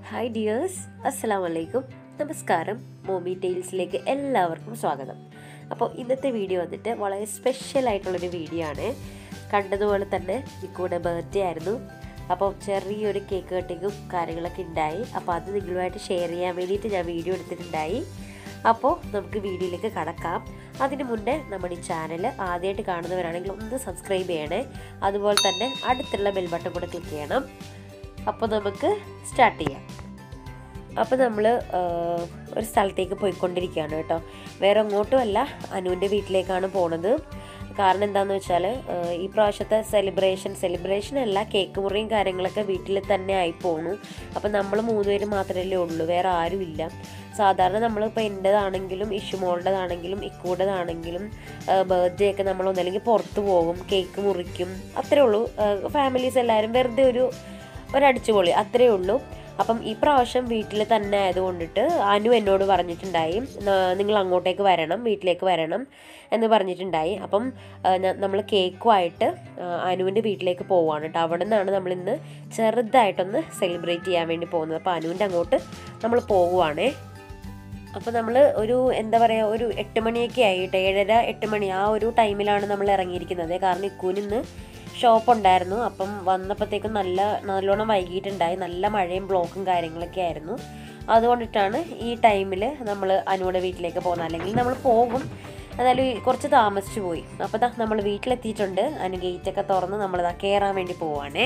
Hi dears അസ്സലാം വലൈക്കും നമസ്കാരം മോമി ടെയിൽസിലേക്ക് എല്ലാവർക്കും സ്വാഗതം അപ്പോൾ ഇന്നത്തെ വീഡിയോ വന്നിട്ട് വളരെ സ്പെഷ്യൽ ആയിട്ടുള്ളൊരു വീഡിയോ ആണ് കണ്ടതുപോലെ തന്നെ ഇക്കൂടെ ബർത്ത്ഡേ ആയിരുന്നു അപ്പോൾ ചെറിയൊരു കേക്ക് കട്ടിങ്ങും കാര്യങ്ങളൊക്കെ ഉണ്ടായി അപ്പോൾ അത് നിങ്ങളുമായിട്ട് ഷെയർ ചെയ്യാൻ വേണ്ടിയിട്ട് ഞാൻ വീഡിയോ എടുത്തിട്ടുണ്ടായി അപ്പോൾ നമുക്ക് വീഡിയോയിലേക്ക് കടക്കാം അതിന് മുന്നേ നമ്മുടെ ഈ ചാനൽ ആദ്യമായിട്ട് കാണുന്നവരാണെങ്കിൽ ഒന്ന് സബ്സ്ക്രൈബ് ചെയ്യണേ അതുപോലെ തന്നെ അടുത്തുള്ള ബെൽ ബട്ടൺ കൂടെ ക്ലിക്ക് ചെയ്യണം അപ്പോൾ നമുക്ക് സ്റ്റാർട്ട് ചെയ്യാം അപ്പോൾ നമ്മൾ ഒരു സ്ഥലത്തേക്ക് പോയിക്കൊണ്ടിരിക്കുകയാണ് കേട്ടോ വേറെ എങ്ങോട്ടും അല്ല അനുവിൻ്റെ വീട്ടിലേക്കാണ് പോണത് കാരണം എന്താണെന്ന് വെച്ചാൽ ഈ പ്രാവശ്യത്തെ സെലിബ്രേഷൻ സെലിബ്രേഷൻ അല്ല കേക്ക് മുറിയും കാര്യങ്ങളൊക്കെ വീട്ടിൽ തന്നെ ആയി പോണു അപ്പം നമ്മൾ മൂന്നുപേര് മാത്രമല്ലേ ഉള്ളൂ വേറെ ആരും ഇല്ല സാധാരണ നമ്മളിപ്പോൾ എൻ്റെതാണെങ്കിലും ഇഷുമോളുടേതാണെങ്കിലും ഇക്കൂടേതാണെങ്കിലും ബർത്ത്ഡേ ഒക്കെ നമ്മൾ ഒന്നല്ലെങ്കിൽ പുറത്ത് പോകും കേക്ക് മുറിക്കും അത്രേ ഉള്ളൂ ഫാമിലീസ് എല്ലാവരും വെറുതെ ഒരു ഒരടിച്ചുപൊളി അത്രേ ഉള്ളൂ അപ്പം ഈ പ്രാവശ്യം വീട്ടിൽ തന്നെ ആയതുകൊണ്ടിട്ട് അനു എന്നോട് പറഞ്ഞിട്ടുണ്ടായി നിങ്ങൾ അങ്ങോട്ടേക്ക് വരണം വീട്ടിലേക്ക് വരണം എന്ന് പറഞ്ഞിട്ടുണ്ടായി അപ്പം നമ്മൾ കേക്കുമായിട്ട് അനുവിൻ്റെ വീട്ടിലേക്ക് പോവുകയാണ് കേട്ടോ അവിടെ നിന്നാണ് നമ്മൾ ഇന്ന് ചെറുതായിട്ടൊന്ന് സെലിബ്രേറ്റ് ചെയ്യാൻ വേണ്ടി പോകുന്നത് അപ്പോൾ അനുവിൻ്റെ അങ്ങോട്ട് നമ്മൾ പോവുകയാണേ അപ്പോൾ നമ്മൾ ഒരു എന്താ പറയുക ഒരു എട്ട് മണിയൊക്കെ ആയിട്ട് ഏഴര എട്ട് മണി ആ ഒരു ടൈമിലാണ് നമ്മൾ ഇറങ്ങിയിരിക്കുന്നത് കാരണം ഇക്കൂനിന്ന് ഷോപ്പ് ഉണ്ടായിരുന്നു അപ്പം വന്നപ്പോഴത്തേക്കും നല്ല നല്ലോണം വൈകിട്ടുണ്ടായി നല്ല മഴയും ബ്ലോക്കും കാര്യങ്ങളൊക്കെ ആയിരുന്നു അതുകൊണ്ടിട്ടാണ് ഈ ടൈമിൽ നമ്മൾ അനുവിടെ വീട്ടിലേക്ക് പോകുന്നത് അല്ലെങ്കിൽ നമ്മൾ പോകും എന്നാലും കുറച്ച് താമസിച്ചു പോയി അപ്പോൾ ദാ നമ്മൾ വീട്ടിലെത്തിയിട്ടുണ്ട് അനു ഗേറ്റൊക്കെ തുറന്ന് നമ്മൾ ദാ കയറാൻ വേണ്ടി പോവാണേ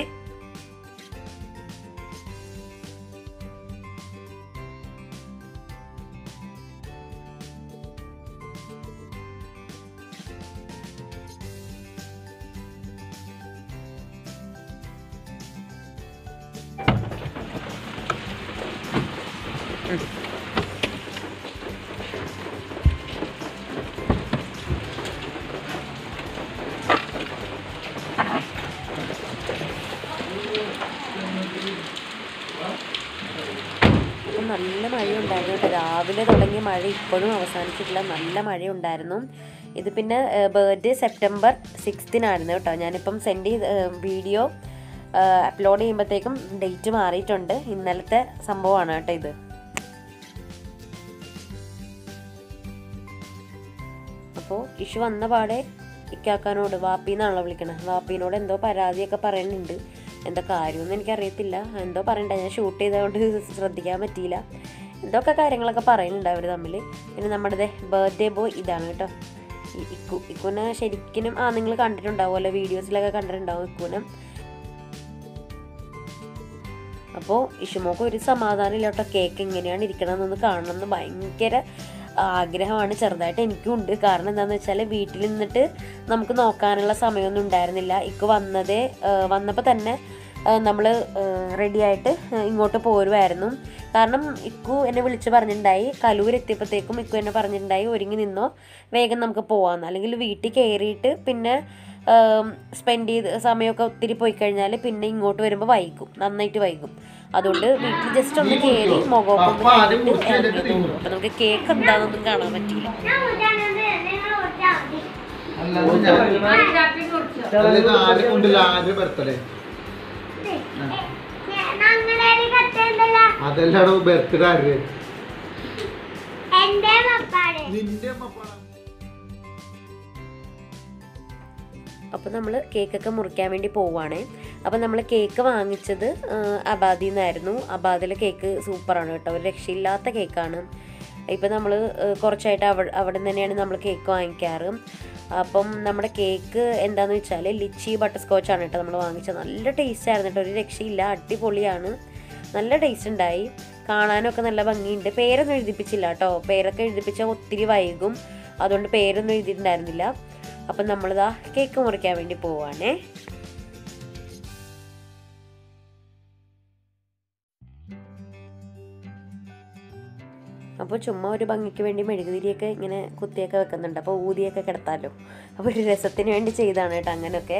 ഇപ്പം നല്ല മഴയുണ്ടായിരുന്നു കേട്ടോ രാവിലെ തുടങ്ങിയ മഴ ഇപ്പോഴും അവസാനിച്ചിട്ടില്ല നല്ല മഴയുണ്ടായിരുന്നു ഇത് പിന്നെ ബർത്ത്ഡേ സെപ്റ്റംബർ സിക്സ്തിനായിരുന്നു കേട്ടോ ഞാനിപ്പം സെൻഡ് ചെയ്ത് വീഡിയോ അപ്ലോഡ് ചെയ്യുമ്പോഴത്തേക്കും ഡേറ്റ് മാറിയിട്ടുണ്ട് ഇന്നലത്തെ സംഭവമാണ് കേട്ടോ ഇത് അപ്പോൾ ഇഷു വന്ന പാടെ ഇക്കാക്കാനോട് വാപ്പീന്നാണല്ലോ വിളിക്കണത് വാപ്പീനോട് എന്തോ പരാതിയൊക്കെ പറയുന്നുണ്ട് എന്താ കാര്യമൊന്നും എനിക്കറിയത്തില്ല എന്തോ പറയണ്ട ഞാൻ ഷൂട്ട് ചെയ്തതുകൊണ്ട് ശ്രദ്ധിക്കാൻ പറ്റിയില്ല എന്തൊക്കെ കാര്യങ്ങളൊക്കെ പറയുന്നുണ്ട് അവർ തമ്മിൽ പിന്നെ നമ്മുടെ ബർത്ത്ഡേ ബോയ് ഇതാണ് കേട്ടോ ഇക്കു ഇക്കുനെ ശരിക്കും ആ നിങ്ങൾ കണ്ടിട്ടുണ്ടാവുമല്ലോ വീഡിയോസിലൊക്കെ കണ്ടിട്ടുണ്ടാവും ഇക്കുനെ അപ്പോൾ ഇഷുമോക്ക് ഒരു സമാധാനം ഇല്ല കേട്ടോ കേക്ക് എങ്ങനെയാണ് ഇരിക്കണമെന്നൊന്ന് കാണണമെന്ന് ഭയങ്കര ആഗ്രഹമാണ് ചെറുതായിട്ട് എനിക്കും ഉണ്ട് കാരണം എന്താണെന്ന് വെച്ചാൽ വീട്ടിൽ നിന്നിട്ട് നമുക്ക് നോക്കാനുള്ള സമയമൊന്നും ഉണ്ടായിരുന്നില്ല ഇക്ക് വന്നതേ വന്നപ്പോൾ തന്നെ നമ്മൾ റെഡിയായിട്ട് ഇങ്ങോട്ട് പോരുമായിരുന്നു കാരണം ഇക്കു എന്നെ വിളിച്ച് പറഞ്ഞിട്ടുണ്ടായി കലൂർ എത്തിയപ്പോഴത്തേക്കും ഇക്കു എന്നെ പറഞ്ഞിട്ടുണ്ടായി ഒരുങ്ങി നിന്നോ വേഗം നമുക്ക് പോകാമെന്ന് അല്ലെങ്കിൽ വീട്ടിൽ കയറിയിട്ട് പിന്നെ സ്പെൻഡ് ചെയ്ത് സമയമൊക്കെ ഒത്തിരി പോയി കഴിഞ്ഞാൽ പിന്നെ ഇങ്ങോട്ട് വരുമ്പോൾ വൈകും നന്നായിട്ട് വൈകും അതുകൊണ്ട് വീട്ടിൽ ജസ്റ്റ് ഒന്ന് കയറി മുഖമൊക്കെ ഒന്ന് ഇറങ്ങി തോന്നും അപ്പം നമുക്ക് കേക്ക് എന്താണെന്നൊന്നും കാണാൻ പറ്റിയില്ല ആരും കൊണ്ടില്ല ആരും ബർത്ത്ഡേ അതെല്ലാടോ ബർത്ത്ഡേ ആര് എന്റെ പപ്പാടെ നിന്റെ പപ്പ അപ്പോൾ നമ്മൾ കേക്കൊക്കെ മുറിക്കാൻ വേണ്ടി പോവുകയാണേ അപ്പോൾ നമ്മൾ കേക്ക് വാങ്ങിച്ചത് അബാദിൽ നിന്നായിരുന്നു അബാദിലെ കേക്ക് സൂപ്പറാണ് കേട്ടോ ഒരു രക്ഷയില്ലാത്ത കേക്കാണ് ഇപ്പം നമ്മൾ കുറച്ചായിട്ട് അവിടെ അവിടെ നിന്ന് തന്നെയാണ് നമ്മൾ കേക്ക് വാങ്ങിക്കാറ് അപ്പം നമ്മുടെ കേക്ക് എന്താണെന്ന് വെച്ചാൽ ലിച്ചി ബട്ടർ സ്കോച്ചാണ് കേട്ടോ നമ്മൾ വാങ്ങിച്ചത് നല്ല ടേസ്റ്റ് ആയിരുന്നു കേട്ടോ ഒരു രക്ഷയില്ല അടിപൊളിയാണ് നല്ല ടേസ്റ്റ് ഉണ്ടായി കാണാനൊക്കെ നല്ല ഭംഗിയുണ്ട് പേരൊന്നും എഴുതിപ്പിച്ചില്ല കേട്ടോ പേരൊക്കെ എഴുതിപ്പിച്ചാൽ ഒത്തിരി വൈകും അതുകൊണ്ട് പേരൊന്നും എഴുതിയിട്ടുണ്ടായിരുന്നില്ല അപ്പം നമ്മളിതാ കേക്ക് മുറിക്കാൻ വേണ്ടി പോവാണേ അപ്പോൾ ചുമ്മാ ഒരു ഭംഗിക്ക് വേണ്ടി മെഴുകുതിരിയൊക്കെ ഇങ്ങനെ കുത്തിയൊക്കെ വെക്കുന്നുണ്ട് അപ്പോൾ ഊതിയൊക്കെ കിടത്താമല്ലോ അപ്പോൾ ഒരു രസത്തിന് വേണ്ടി ചെയ്താണ് കേട്ടോ അങ്ങനെയൊക്കെ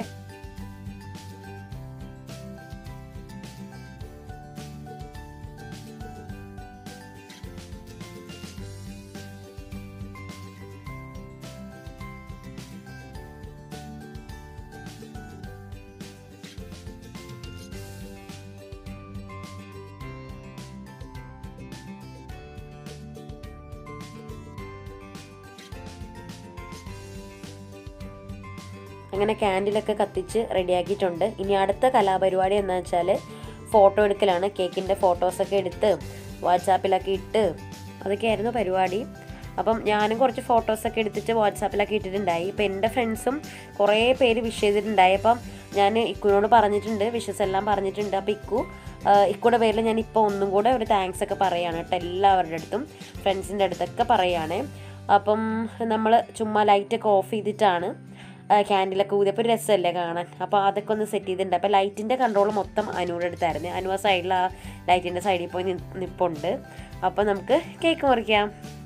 അങ്ങനെ ക്യാൻഡിലൊക്കെ കത്തിച്ച് റെഡിയാക്കിയിട്ടുണ്ട് ഇനി അടുത്ത കലാപരിപാടി എന്താ വെച്ചാൽ ഫോട്ടോ എടുക്കലാണ് കേക്കിൻ്റെ ഫോട്ടോസൊക്കെ എടുത്ത് വാട്സാപ്പിലൊക്കെ ഇട്ട് അതൊക്കെയായിരുന്നു പരിപാടി അപ്പം ഞാനും കുറച്ച് ഫോട്ടോസൊക്കെ എടുത്തിട്ട് വാട്സാപ്പിലൊക്കെ ഇട്ടിട്ടുണ്ടായി ഇപ്പം എൻ്റെ ഫ്രണ്ട്സും കുറേ പേര് വിഷ് ചെയ്തിട്ടുണ്ടായി അപ്പം ഞാൻ ഇക്കുനോട് പറഞ്ഞിട്ടുണ്ട് വിഷസ് എല്ലാം പറഞ്ഞിട്ടുണ്ട് അപ്പോൾ ഇക്കു ആ, ഇക്കുടെ പേരിൽ ഞാൻ ഇപ്പോൾ ഒന്നും കൂടെ ഒരു താങ്ക്സ് ഒക്കെ പറയുകയാണ് കേട്ടോ എല്ലാവരുടെ അടുത്തും ഫ്രണ്ട്സിൻ്റെ അടുത്തൊക്കെ പറയുകയാണ് അപ്പം നമ്മൾ ചുമ്മാ ലൈറ്റൊക്കെ ഓഫ് ചെയ്തിട്ടാണ് ക്യാൻഡിലൊക്കെ ഊതിയപ്പോൾ ഒരു രസമല്ലേ കാണാൻ അപ്പോൾ അതൊക്കെ ഒന്ന് സെറ്റ് ചെയ്തിട്ടുണ്ട് അപ്പോൾ ലൈറ്റിൻ്റെ കൺട്രോൾ മൊത്തം അനുവിടെ അടുത്തായിരുന്നു അനു ആ സൈഡിൽ ആ ലൈറ്റിൻ്റെ സൈഡിൽ പോയി നി- നിൽപ്പുണ്ട് അപ്പോൾ നമുക്ക് കേക്ക് മുറിക്കാം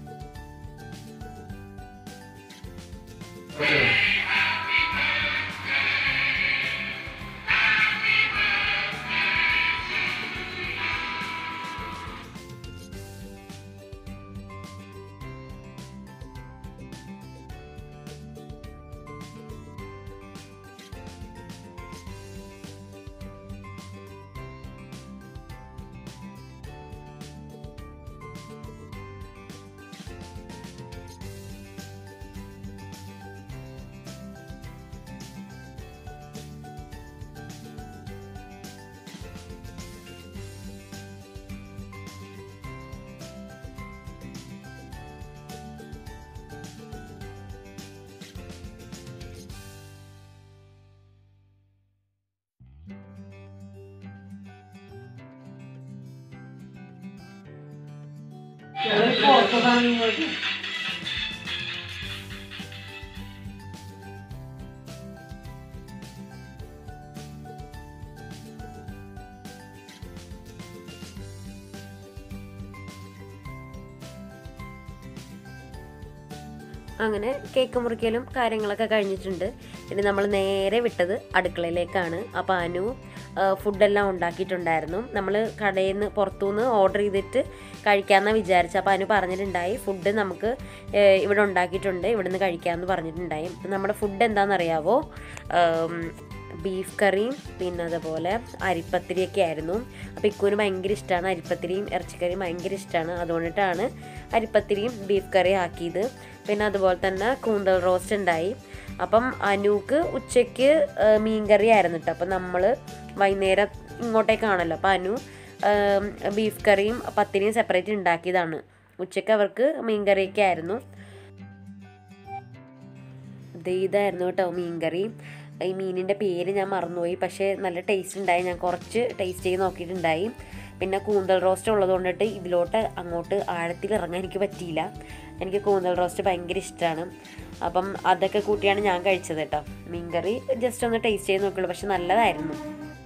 അങ്ങനെ കേക്ക് മുറിക്കലും കാര്യങ്ങളൊക്കെ കഴിഞ്ഞിട്ടുണ്ട് ഇനി നമ്മൾ നേരെ വിട്ടത് അടുക്കളയിലേക്കാണ് അപ്പോൾ അനു ആ, ഫുഡെല്ലാം ഉണ്ടാക്കിയിട്ടുണ്ടായിരുന്നു നമ്മൾ കടയിൽ നിന്ന് പുറത്തുനിന്ന് ഓർഡർ ചെയ്തിട്ട് കഴിക്കാമെന്നാണ് വിചാരിച്ചത് അപ്പോൾ അനു പറഞ്ഞിട്ടുണ്ടായി ഫുഡ് നമുക്ക് ഏ, ഇവിടെ ഉണ്ടാക്കിയിട്ടുണ്ട് ഇവിടെ നിന്ന് കഴിക്കാമെന്ന് പറഞ്ഞിട്ടുണ്ടായി നമ്മുടെ ഫുഡ് എന്താണെന്നറിയാവോ ബീഫ് കറിയും പിന്നെ അതുപോലെ അരിപ്പത്തിരിയൊക്കെ ആയിരുന്നു അപ്പോൾ ഇക്കുവിന് ഭയങ്കര ഇഷ്ടമാണ് അരിപ്പത്തിരിയും ഇറച്ചിക്കറിയും ഭയങ്കര ഇഷ്ടമാണ് അതുകൊണ്ടിട്ടാണ് അരിപ്പത്തിരിയും ബീഫ് കറിയും ആക്കിയത് പിന്നെ അതുപോലെ തന്നെ കൂന്തൽ റോസ്റ്റ് ഉണ്ടായി അപ്പം അനൂക്ക് ഉച്ചയ്ക്ക് ആ, മീൻകറി ആയിരുന്നു കേട്ടോ അപ്പം നമ്മൾ വൈകുന്നേരം ഇങ്ങോട്ടേക്കാണല്ലോ അപ്പം അനു ആ, ബീഫ് കറിയും പത്തിരിയും സെപ്പറേറ്റ് ഉണ്ടാക്കിയതാണ് ഉച്ചയ്ക്ക് അവർക്ക് മീൻകറിയൊക്കെ ആയിരുന്നു ദേ ഇതായിരുന്നു കേട്ടോ മീൻകറി ഈ മീനിൻ്റെ പേര് ഞാൻ മറന്നുപോയി പക്ഷേ നല്ല ടേസ്റ്റ് ഉണ്ടായി ഞാൻ കുറച്ച് ടേസ്റ്റ് ചെയ്ത് നോക്കിയിട്ടുണ്ടായി പിന്നെ കൂന്തൽ റോസ്റ്റ് ഉള്ളത് കൊണ്ടിട്ട് ഇതിലോട്ട് അങ്ങോട്ട് ആഴത്തിൽ ഇറങ്ങാൻ എനിക്ക് പറ്റിയില്ല എനിക്ക് കൂന്തൽ റോസ്റ്റ് ഭയങ്കര ഇഷ്ടമാണ് അപ്പം അതൊക്കെ കൂട്ടിയാണ് ഞാൻ കഴിച്ചത് കേട്ടോ മീൻകറി ജസ്റ്റ് ഒന്ന് ടേസ്റ്റ് ചെയ്ത് നോക്കുള്ളൂ പക്ഷെ നല്ലതായിരുന്നു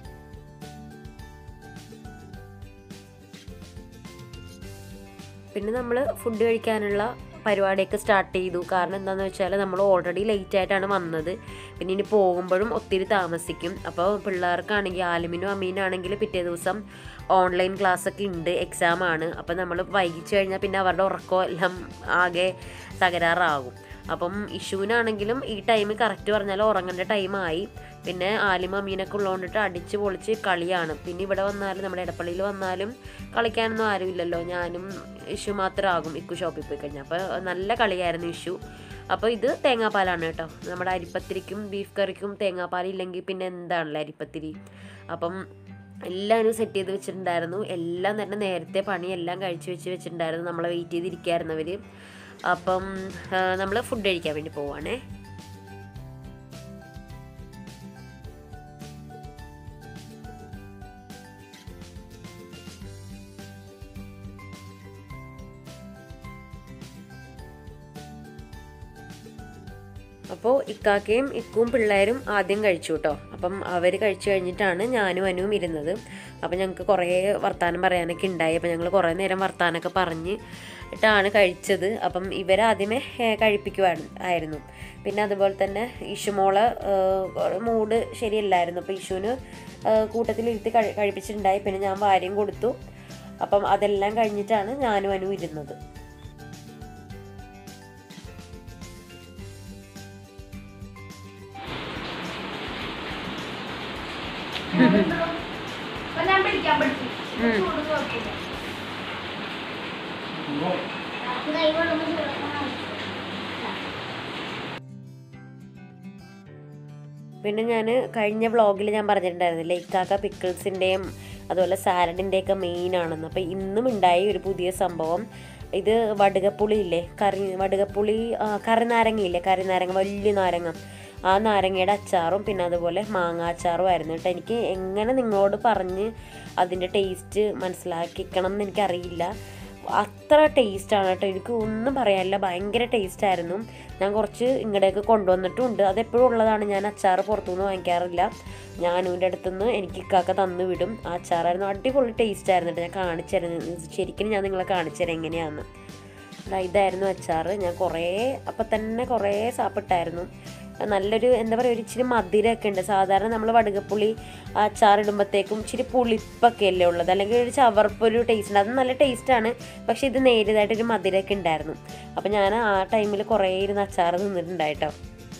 പിന്നെ നമ്മൾ ഫുഡ് കഴിക്കാനുള്ള പരിപാടിയൊക്കെ സ്റ്റാർട്ട് ചെയ്തു കാരണം എന്താണെന്ന് വെച്ചാൽ നമ്മൾ ഓൾറെഡി ലേറ്റ് ആയിട്ടാണ് വന്നത് പിന്നെ ഇനി പോകുമ്പോഴും ഒത്തിരി താമസിക്കും അപ്പോൾ പിള്ളേർക്കാണെങ്കിൽ ആലിമിനും അമീനാണെങ്കിൽ പിറ്റേ ദിവസം ഓൺലൈൻ ക്ലാസ് ഒക്കെ ഉണ്ട് എക്സാം ആണ് അപ്പോൾ നമ്മൾ വൈകിച്ചു കഴിഞ്ഞാൽ പിന്നെ അവരുടെ ഉറക്കം എല്ലാം ആകെ തകരാറാകും അപ്പം ഇഷുവിനാണെങ്കിലും ഈ ടൈം കറക്റ്റ് പറഞ്ഞാൽ ഉറങ്ങേണ്ട ടൈമായി പിന്നെ ആലിമ മീനൊക്കെ ഉള്ളതുകൊണ്ടിട്ട് അടിച്ച് പൊളിച്ച് കളിയാണ് പിന്നെ ഇവിടെ വന്നാലും നമ്മുടെ ഇടപ്പള്ളിയിൽ വന്നാലും കളിക്കാനൊന്നും ആരുമില്ലല്ലോ ഞാനും ഇഷു മാത്രമാകും ഇക്കു ഷോപ്പിൽ പോയി കഴിഞ്ഞാൽ അപ്പോൾ നല്ല കളിയായിരുന്നു ഇഷു അപ്പോൾ ഇത് തേങ്ങാപ്പാലാണ് കേട്ടോ നമ്മുടെ അരിപ്പത്തിരിക്കും ബീഫ് കറിക്കും തേങ്ങാപ്പാൽ ഇല്ലെങ്കിൽ പിന്നെ എന്താണല്ലോ അരിപ്പത്തിരി അപ്പം എല്ലാവരും സെറ്റ് ചെയ്ത് വെച്ചിട്ടുണ്ടായിരുന്നു എല്ലാം തന്നെ നേരത്തെ പണിയെല്ലാം കഴിച്ച് വെച്ച് വെച്ചിട്ടുണ്ടായിരുന്നു നമ്മളെ വെയിറ്റ് ചെയ്തിരിക്കുകയായിരുന്നവർ അപ്പം നമ്മൾ ഫുഡ് കഴിക്കാൻ വേണ്ടി പോവാണേ അപ്പോൾ ഇക്കാക്കയും ഇക്കും പിള്ളേരും ആദ്യം കഴിച്ചു കേട്ടോ അപ്പം അവർ കഴിച്ചു കഴിഞ്ഞിട്ടാണ് ഞാനും അനുവും ഇരുന്നത് അപ്പം ഞങ്ങൾക്ക് കുറേ വർത്തമാനം പറയാനൊക്കെ ഉണ്ടായി അപ്പം ഞങ്ങൾ കുറേ നേരം വർത്തമാനമൊക്കെ പറഞ്ഞ് ഇട്ടാണ് കഴിച്ചത് അപ്പം ഇവരാദ്യമേ ഏ, കഴിപ്പിക്കുവാണ് ആയിരുന്നു പിന്നെ അതുപോലെ തന്നെ ഇഷുമോള് മൂഡ് ശരിയല്ലായിരുന്നു അപ്പോൾ ഇഷുവിന് കൂട്ടത്തിലിരുത്തി കഴി കഴിപ്പിച്ചിട്ടുണ്ടായി പിന്നെ ഞാൻ വാര്യം കൊടുത്തു അപ്പം അതെല്ലാം കഴിഞ്ഞിട്ടാണ് ഞാനും അനു ഇരുന്നത് അപ്പൊ ഞാൻ പിടിക്കാൻ പഠിച്ചു ഉം. ചൂട് കുഴപ്പമില്ല നമുക്ക് കൈ കൊള്ളുമ്പോൾ ചൂടൊക്കെ പിന്നെ ഞാൻ കഴിഞ്ഞ വ്ളോഗിൽ ഞാൻ പറഞ്ഞിട്ടുണ്ടായിരുന്നില്ലേ ഇക്കാക്ക പിക്കിൾസിൻ്റെയും അതുപോലെ സാലഡിൻ്റെയൊക്കെ മെയിൻ ആണെന്ന് അപ്പോൾ ഇന്നും ഉണ്ടായി ഒരു പുതിയ സംഭവം ഇത് വടുകപ്പുളി ഇല്ലേ കറി വടുകപ്പുളി ആ, കറിനാരങ്ങയില്ലേ കറിനാരങ്ങ വലിയ നാരങ്ങ ആ നാരങ്ങയുടെ അച്ചാറും പിന്നെ അതുപോലെ മാങ്ങ അച്ചാറും ആയിരുന്നു കേട്ടോ എനിക്ക് എങ്ങനെ നിങ്ങളോട് പറഞ്ഞ് അതിൻ്റെ ടേസ്റ്റ് മനസ്സിലാക്കിക്കണം എന്ന് എനിക്കറിയില്ല അത്ര ടേസ്റ്റാണ് കേട്ടോ എനിക്ക് ഒന്നും പറയാനില്ല ഭയങ്കര ടേസ്റ്റ് ആയിരുന്നു ഞാൻ കുറച്ച് ഇങ്ങടേക്ക് കൊണ്ടുവന്നിട്ടുമുണ്ട് അതെപ്പോഴും ഉള്ളതാണ് ഞാൻ അച്ചാർ പുറത്തുനിന്ന് വാങ്ങിക്കാറില്ല ഞാൻ അനുവിൻ്റെ അടുത്തുനിന്ന് എനിക്ക് ഇക്കാക്ക തന്നു വിടും ആ അച്ചാറായിരുന്നു അടിപൊളി ടേസ്റ്റ് ആയിരുന്നു കേട്ടോ ഞാൻ കാണിച്ചു തരുന്നത് ശരിക്കും ഞാൻ നിങ്ങളെ കാണിച്ചു തരാം എങ്ങനെയാണെന്ന് ദാ ഇതായിരുന്നു അച്ചാർ ഞാൻ കുറേ അപ്പം തന്നെ കുറേ സാപ്പിട്ടായിരുന്നു നല്ലൊരു എന്താ പറയുക ഒരു ഇച്ചിരി മധുരമൊക്കെ ഉണ്ട് സാധാരണ നമ്മൾ വടുകപ്പുളി അച്ചാർ ഇടുമ്പോഴത്തേക്കും ഇച്ചിരി പുളിപ്പൊക്കെ അല്ലേ ഉള്ളത് അല്ലെങ്കിൽ ഒരു ചവർപ്പ് ഒരു ടേസ്റ്റ് ഉണ്ട് അത് നല്ല ടേസ്റ്റാണ് പക്ഷേ ഇത് നേരിയതായിട്ടൊരു മധുരമൊക്കെ ഉണ്ടായിരുന്നു അപ്പം ഞാൻ ആ ടൈമിൽ കുറേ ഇരുന്ന് അച്ചാർ നിന്നിട്ടുണ്ടായിട്ടോ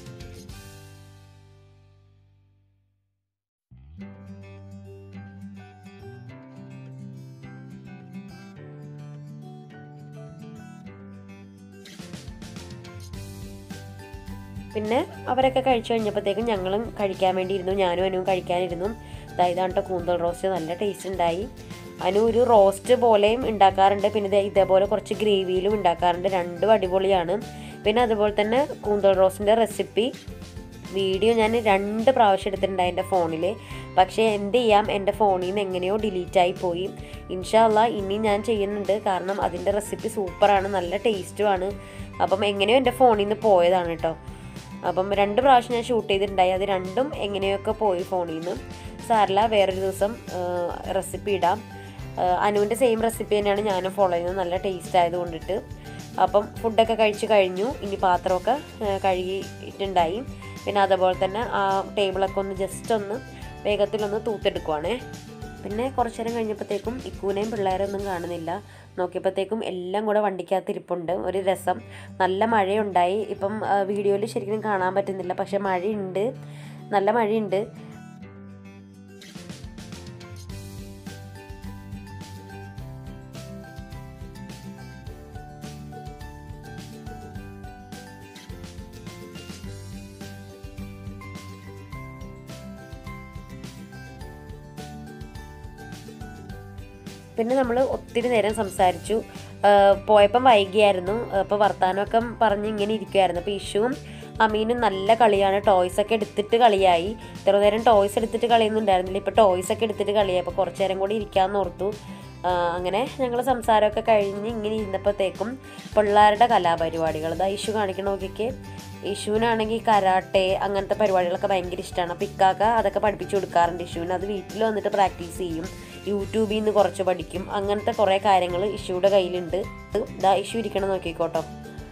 പിന്നെ അവരൊക്കെ കഴിച്ചു കഴിഞ്ഞപ്പോഴത്തേക്കും ഞങ്ങളും കഴിക്കാൻ വേണ്ടി ഇരുന്നു ഞാനും അനുവും കഴിക്കാനിരുന്നു ദാ ഇതാണ് ട്ടോ കൂന്തൽ റോസ്റ്റ് നല്ല ടേസ്റ്റ് ഉണ്ടായി അനു ഒരു റോസ്റ്റ് പോലെയും ഉണ്ടാക്കാറുണ്ട് പിന്നെ ദേ ഇതേപോലെ കുറച്ച് ഗ്രേവിയിലും ഉണ്ടാക്കാറുണ്ട് രണ്ടും അടിപൊളിയാണ് പിന്നെ അതുപോലെ തന്നെ കൂന്തൽ റോസ്റ്റിൻ്റെ റെസിപ്പി വീഡിയോ ഞാൻ രണ്ട് പ്രാവശ്യം എടുത്തിട്ടുണ്ട് എൻ്റെ ഫോണിൽ പക്ഷേ എന്ത് ചെയ്യാം എൻ്റെ ഫോണിൽ നിന്ന് എങ്ങനെയോ ഡിലീറ്റായി പോയി ഇൻഷാല്ല ഇനി ഞാൻ ചെയ്യുന്നുണ്ട് കാരണം അതിൻ്റെ റെസിപ്പി സൂപ്പറാണ് നല്ല ടേസ്റ്റുമാണ് അപ്പം എങ്ങനെയോ എൻ്റെ ഫോണിൽ നിന്ന് പോയതാണ് കേട്ടോ അപ്പം രണ്ട് പ്രാവശ്യം ഞാൻ ഷൂട്ട് ചെയ്തിട്ടുണ്ടായി അത് രണ്ടും എങ്ങനെയൊക്കെ പോയി ഫോണിൽ നിന്ന് സാറില്ല വേറൊരു ദിവസം റെസിപ്പി ഇടാം ആ, അനുവിൻ്റെ സെയിം റെസിപ്പി തന്നെയാണ് ഞാനും ഫോളോ ചെയ്യുന്നത് നല്ല ടേസ്റ്റ് ആയത് കൊണ്ടിട്ട് അപ്പം ഫുഡൊക്കെ കഴിച്ച് കഴിഞ്ഞു ഇനി പാത്രമൊക്കെ ആ, കഴുകിയിട്ടുണ്ടായി പിന്നെ അതുപോലെ തന്നെ ആ ടേബിളൊക്കെ ഒന്ന് ജസ്റ്റ് ഒന്ന് വേഗത്തിലൊന്ന് തൂത്തെടുക്കുവാണേ പിന്നെ കുറച്ച് നേരം കഴിഞ്ഞപ്പോഴത്തേക്കും ഇക്കൂനെയും പിള്ളേരൊന്നും കാണുന്നില്ല നോക്കിയപ്പോഴത്തേക്കും എല്ലാം കൂടെ വണ്ടിക്കകത്ത് ഇരിപ്പുണ്ട് ഒരു രസം നല്ല മഴയുണ്ടായി ഇപ്പം വീഡിയോയിൽ ശരിക്കും കാണാൻ പറ്റുന്നില്ല പക്ഷെ മഴയുണ്ട് നല്ല മഴയുണ്ട് പിന്നെ നമ്മൾ ഒത്തിരി നേരം സംസാരിച്ചു ആഹ് പോയപ്പം വൈകിയായിരുന്നു അപ്പോൾ വർത്താനമൊക്കെ പറഞ്ഞ് ഇങ്ങനെ ഇരിക്കുമായിരുന്നു അപ്പോൾ ഇഷുവും അമീനും നല്ല കളിയാണ് ടോയ്സ് ഒക്കെ എടുത്തിട്ട് കളിയായി ഇത്ര നേരം ടോയ്സ് എടുത്തിട്ട് കളിയൊന്നുണ്ടായിരുന്നില്ല ഇപ്പോൾ ടോയ്സ് ഒക്കെ എടുത്തിട്ട് കളിയായി അപ്പോൾ കുറച്ച് നേരം കൂടി ഇരിക്കാമെന്ന് ഓർത്തു ആഹ് അങ്ങനെ ഞങ്ങൾ സംസാരമൊക്കെ കഴിഞ്ഞ് ഇങ്ങനെ ഇരുന്നപ്പോഴത്തേക്കും പിള്ളേരുടെ കലാപരിപാടികൾ ഇതാ ഇഷു കാണിക്കണ നോക്കിക്ക് ഇഷുവിനാണെങ്കിൽ കരാട്ടെ അങ്ങനത്തെ പരിപാടികളൊക്കെ ഭയങ്കര ഇഷ്ടമാണ് അപ്പോൾ ഇക്കാക്ക അതൊക്കെ പഠിപ്പിച്ചു കൊടുക്കാറുണ്ട് ഇഷുവിന് അത് വീട്ടിൽ വന്നിട്ട് പ്രാക്ടീസ് ചെയ്യും യൂട്യൂബിൽ നിന്ന് കുറച്ച് പഠിക്കും അങ്ങനത്തെ കുറേ കാര്യങ്ങൾ ഇഷുയുടെ കയ്യിലുണ്ട് ഇതാ ഇഷു ഇരിക്കണം നോക്കിക്കോട്ടോ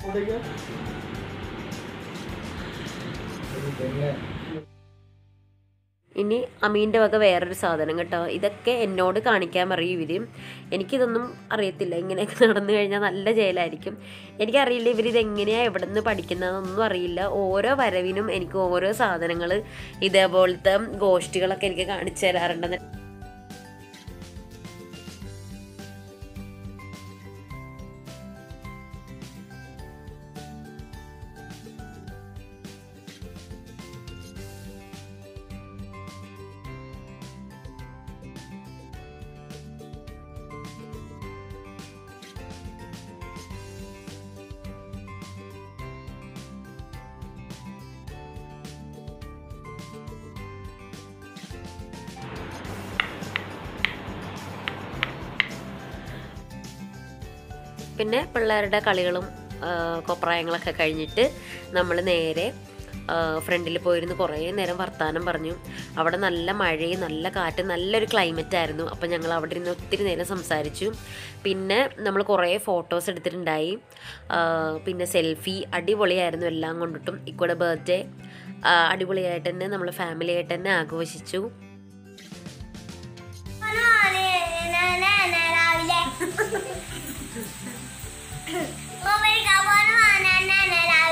ഇനി അമീൻ്റെ വക വേറൊരു സാധനം കേട്ടോ ഇതൊക്കെ എന്നോട് കാണിക്കാൻ പറയും ഇവർ എനിക്കിതൊന്നും അറിയത്തില്ല ഇങ്ങനെയൊക്കെ നടന്നു കഴിഞ്ഞാൽ നല്ല ജയിലായിരിക്കും എനിക്കറിയില്ല ഇവരിത് എങ്ങനെയാണ് എവിടെ നിന്ന് പഠിക്കുന്നതെന്നൊന്നും അറിയില്ല ഓരോ വരവിനും എനിക്ക് ഓരോ സാധനങ്ങൾ ഇതേപോലത്തെ ഗോഷ്ഠികളൊക്കെ എനിക്ക് കാണിച്ചു തരാറുണ്ടെന്ന് പിന്നെ പിള്ളേരുടെ കളികളും ആ, കൊപ്രായങ്ങളൊക്കെ കഴിഞ്ഞിട്ട് നമ്മൾ നേരെ ഫ്രണ്ടിൽ പോയിരുന്ന് കുറേ നേരം വർത്താനം പറഞ്ഞു അവിടെ നല്ല മഴയും നല്ല കാറ്റും നല്ലൊരു ക്ലൈമറ്റ് ആയിരുന്നു അപ്പം ഞങ്ങൾ അവിടെ ഇരുന്ന് ഒത്തിരി നേരം സംസാരിച്ചു പിന്നെ നമ്മൾ കുറേ ഫോട്ടോസ് എടുത്തിട്ടുണ്ടായി ആ, പിന്നെ സെൽഫി അടിപൊളിയായിരുന്നു എല്ലാം കൊണ്ടിട്ടും ഇക്കൂടെ ബർത്ത്ഡേ അടിപൊളിയായിട്ട് തന്നെ നമ്മൾ ഫാമിലി ആയിട്ട് തന്നെ ആഘോഷിച്ചു രാവിലെ മൊബൈൽ കാപ്പാണ് രാവിലെ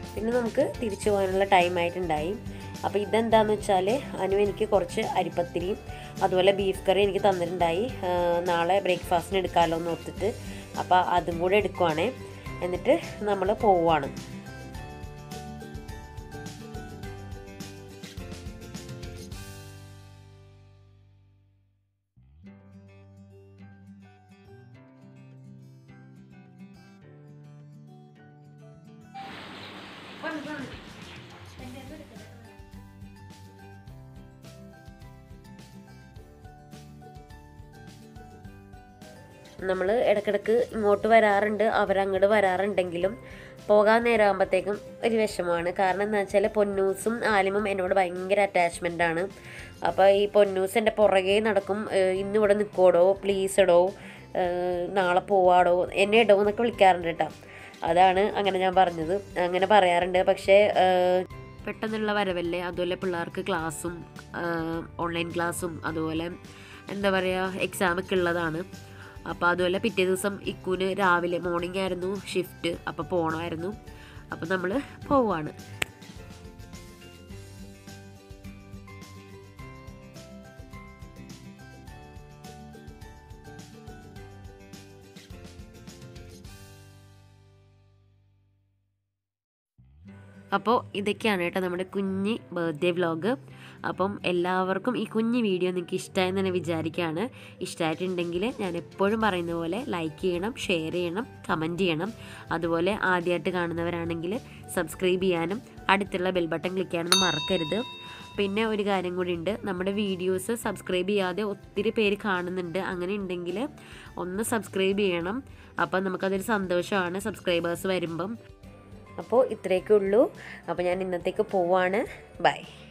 പിന്നെ നമുക്ക് തിരിച്ചു പോകാനുള്ള ടൈം ആയിട്ടുണ്ടായി അപ്പോൾ ഇതെന്താണെന്ന് വെച്ചാൽ അനു എനിക്ക് കുറച്ച് അരിപ്പത്തിരിയും അതുപോലെ ബീഫ് കറി എനിക്ക് തന്നിട്ടുണ്ടായി ആ, നാളെ ബ്രേക്ക്ഫാസ്റ്റിന് എടുക്കാമല്ലോ എന്ന് ഓർത്തിട്ട് അപ്പോൾ അതും കൂടെ എടുക്കുവാണേ എന്നിട്ട് നമ്മൾ പോവുകയാണ് നമ്മൾ ഇടക്കിടക്ക് ഇങ്ങോട്ട് വരാറുണ്ട് അവരങ്ങോട്ട് വരാറുണ്ടെങ്കിലും പോകാൻ നേരമാകുമ്പോഴത്തേക്കും ഒരു വിഷമമാണ് കാരണം എന്താ വെച്ചാൽ പൊന്നൂസും ആലിമും എന്നോട് ഭയങ്കര അറ്റാച്ച്മെൻ്റ് ആണ് അപ്പോൾ ഈ പൊന്നൂസ് എൻ്റെ പുറകെ നടക്കും ഏഹ് ഇന്ന് ഇവിടെ നിൽക്കോടോ പ്ലീസ് ഇടോ ഏഹ് നാളെ പോവാടോ എന്നെ ഇടോ എന്നൊക്കെ വിളിക്കാറുണ്ട് കേട്ടോ അതാണ് അങ്ങനെ ഞാൻ പറഞ്ഞത് അങ്ങനെ പറയാറുണ്ട് പക്ഷേ ഏഹ് പെട്ടെന്നുള്ള വരവല്ലേ അതുപോലെ പിള്ളേർക്ക് ക്ലാസ്സും ഓൺലൈൻ ക്ലാസ്സും അതുപോലെ എന്താ പറയുക എക്സാമൊക്കെ ഉള്ളതാണ് അപ്പോൾ അതുപോലെ പിറ്റേ ദിവസം ഇക്കുന് രാവിലെ മോർണിംഗ് ആയിരുന്നു ഷിഫ്റ്റ് അപ്പോൾ പോകണമായിരുന്നു അപ്പോൾ നമ്മൾ പോവാണ് അപ്പോൾ ഇതൊക്കെയാണ് കേട്ടോ നമ്മുടെ കുഞ്ഞ് ബർത്ത്ഡേ വ്ലോഗ് അപ്പം എല്ലാവർക്കും ഈ കുഞ്ഞ് വീഡിയോ നിങ്ങൾക്ക് ഇഷ്ടമായെന്ന് തന്നെ വിചാരിക്കുകയാണ് ഇഷ്ടമായിട്ടുണ്ടെങ്കിൽ ഞാൻ എപ്പോഴും പറയുന്ന പോലെ ലൈക്ക് ചെയ്യണം ഷെയർ ചെയ്യണം കമൻറ്റ് ചെയ്യണം അതുപോലെ ആദ്യമായിട്ട് കാണുന്നവരാണെങ്കിൽ സബ്സ്ക്രൈബ് ചെയ്യാനും അടുത്തുള്ള ബെൽ ബട്ടൺ ക്ലിക്ക് ചെയ്യാനൊന്നും മറക്കരുത് പിന്നെ ഒരു കാര്യം കൂടി ഉണ്ട് നമ്മുടെ വീഡിയോസ് സബ്സ്ക്രൈബ് ചെയ്യാതെ ഒത്തിരി പേര് കാണുന്നുണ്ട് അങ്ങനെ ഉണ്ടെങ്കിൽ ഒന്ന് സബ്സ്ക്രൈബ് ചെയ്യണം അപ്പം നമുക്കതൊരു സന്തോഷമാണ് സബ്സ്ക്രൈബേഴ്സ് വരുമ്പം അപ്പോൾ ഇത്രയൊക്കെ ഉള്ളൂ അപ്പോൾ ഞാൻ ഇന്നത്തേക്ക് പോവാണ് ബൈ